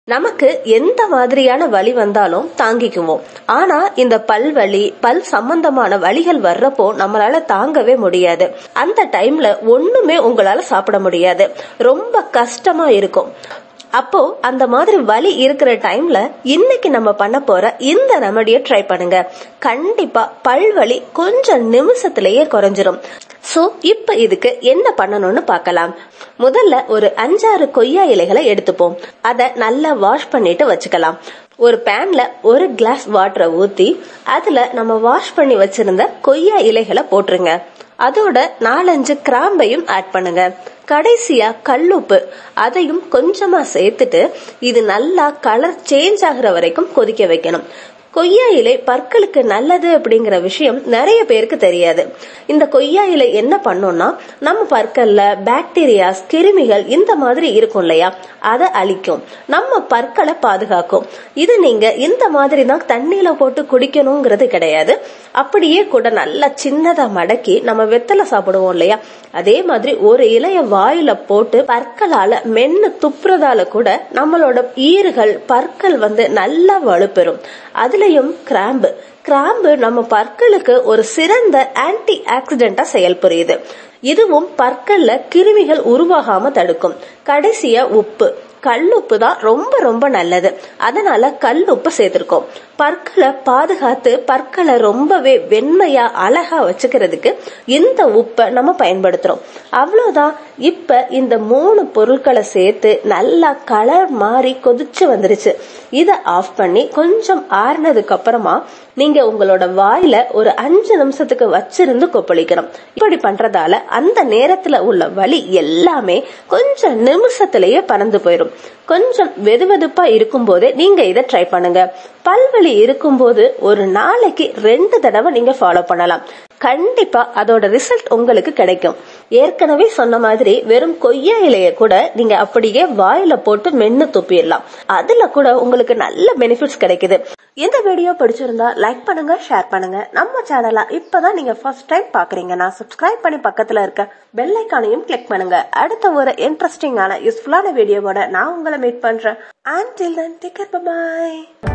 நமக்கு எந்த மாதிரியான வலி வந்தாலும் தாங்கிக்குவோம் ஆனா இந்த பல் வலி பல் சம்பந்தமான வலிகள் வர்றப்போ நம்மளால தாங்கவே முடியாது அந்த டைம்ல ஒண்ணுமே உங்களால சாப்பிட முடியாது ரொம்ப கஷ்டமா இருக்கும் அப்போ அந்த மாதிரி வலி இருக்கிற டைம்ல இன்னைக்கு நம்ம பண்ண போற இந்த ரெமடிய ட்ரை பண்ணுங்க கண்டிப்பா பல் வலி கொஞ்சம் நிமிஷத்திலேயே குறைஞ்சிரும் சோ இப்ப இதுக்கு என்ன பண்ணணும்னு பார்க்கலாம் முதல்ல ஒரு அஞ்சாறு கொய்யா இலைகளை எடுத்துப்போம் அத நல்லா வாஷ் பண்ணிட்டு வச்சுக்கலாம் ஒரு பேன்ல ஒரு கிளாஸ் வாட்டரை ஊத்தி அதுல நம்ம வாஷ் பண்ணி வச்சிருந்த கொய்யா இலைகளை போட்டுருங்க அதோட நாலஞ்சு கிராம்பையும் ஆட் பண்ணுங்க கடைசியா கல்லுப்பு அதையும் கொஞ்சமா சேர்த்துட்டு இது நல்லா கலர் சேஞ்ச் ஆகுற வரைக்கும் கொதிக்க வைக்கணும் கொய்யா இலை பற்களுக்கு நல்லது அப்படிங்கிற விஷயம் நிறைய பேருக்கு தெரியாது இந்த கொய்யா இலை என்ன பண்ணும்னா நம்ம பற்கள்ல பாக்டீரியாஸ் கிருமிகள் இந்த மாதிரி இருக்கும் இல்லையா அதை அழிக்கும் நம்ம பற்களை பாதுகாக்கும் இது நீங்க இந்த மாதிரி தான் தண்ணியில போட்டு குடிக்கணுங்கிறது கிடையாது அப்படியே கூட நல்லா சின்னதா மடக்கி நம்ம வெத்தலை சாப்பிடுவோம் இல்லையா அதே மாதிரி ஒரு இலைய வாயில போட்டு பற்களால மென்னு துப்புறதால கூட நம்மளோட ஈறுகள் பற்கள் வந்து நல்லா வலுப்பெறும் அதுலயும் கிராம்பு கிராம்பு நம்ம பற்களுக்கு ஒரு சிறந்த ஆன்டி ஆக்சிடென்டா செயல்புரியுது இதுவும் பற்கள்ல கிருமிகள் உருவாகாம தடுக்கும் கடைசியா உப்பு கல்லுப்பு தான் ரொம்ப ரொம்ப நல்லது அதனால கல்லுப்பு சேர்த்திருக்கோம் பற்களை பாதுகாத்து பற்களை ரொம்பவே வெண்மையா அழகா வச்சுக்கிறதுக்கு இந்த உப்பை நம்ம பயன்படுத்துறோம் அவ்வளவுதான் இப்ப இந்த மூணு பொருட்களை சேர்த்து நல்லா கலர் மாறி கொதிச்சு வந்துருச்சு இத ஆஃப் பண்ணி கொஞ்சம் ஆறுனதுக்கு அப்புறமா நீங்க உங்களோட வாயில ஒரு அஞ்சு நிமிஷத்துக்கு வச்சிருந்து கொப்பளிக்கணும் இப்படி பண்றதால அந்த நேரத்துல உள்ள வலி எல்லாமே கொஞ்சம் நிமிஷத்திலேயே பறந்து போயிடும் கொஞ்சம் வெதுவெதுப்பா இருக்கும் போதே நீங்க இதை ட்ரை பண்ணுங்க பல்வலி இருக்கும்போது ஒரு நாளைக்கு ரெண்டு தடவை நீங்க ஃபாலோ பண்ணலாம் கண்டிப்பா அதோட ரிசல்ட் உங்களுக்கு கிடைக்கும் ஏற்கனவே சொன்ன மாதிரி வெறும் கொய்யா இலைய கூட நீங்க அப்படியே வாயில போட்டு மென்னு துப்பிடலாம் அதுல கூட உங்களுக்கு நல்ல பெனிஃபிட்ஸ் கிடைக்குது இந்த வீடியோ பிடிச்சிருந்தா லைக் பண்ணுங்க ஷேர் பண்ணுங்க நம்ம சேனலை இப்பதான் நீங்க ஃபர்ஸ்ட் டைம் பாக்குறீங்கன்னா சப்ஸ்கிரைப் பண்ணி பக்கத்துல இருக்க பெல் ஐக்கானையும் கிளிக் பண்ணுங்க அடுத்த ஒரு இன்ட்ரெஸ்டிங்கான யூஸ்ஃபுல்லான வீடியோவோட நான் உங்களை மீட் பண்றேன் and till then take care by